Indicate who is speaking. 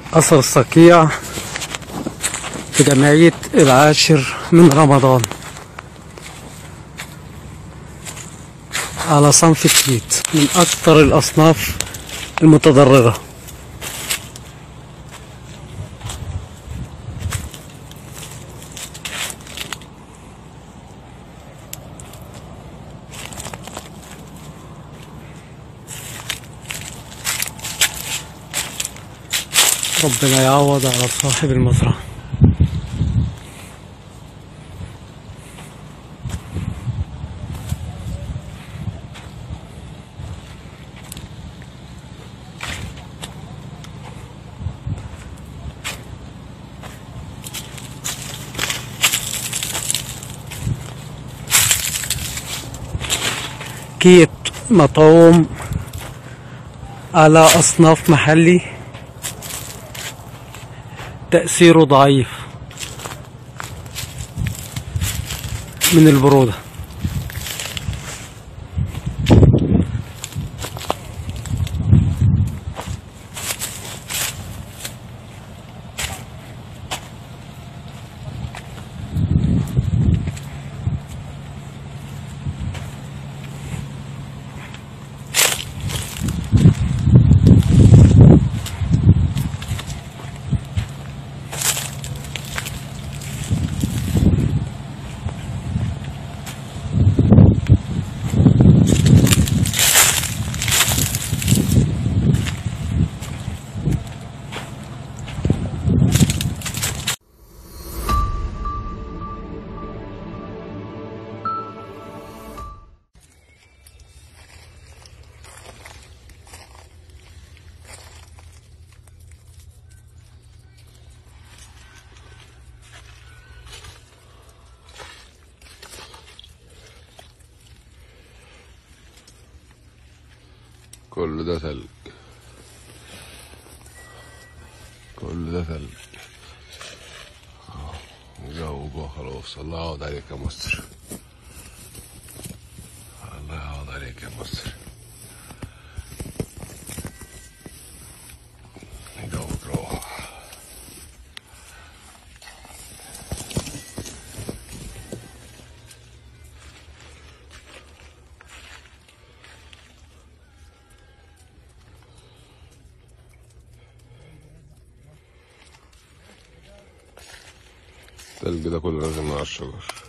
Speaker 1: أثر الصقيع في جمعية العاشر من رمضان على صنف التيت من أكثر الأصناف المتضررة ربنا يعوض على صاحب المزرعة كيت مطعوم على أصناف محلي تأثيره ضعيف من البرودة
Speaker 2: كل ده ثلج كل ده ثلج آه، الجو جوه خلاص الله يعوض عليك يا مصر الله يعوض عليك يا مصر الجو روح التلج ده كله نازل من على الشجر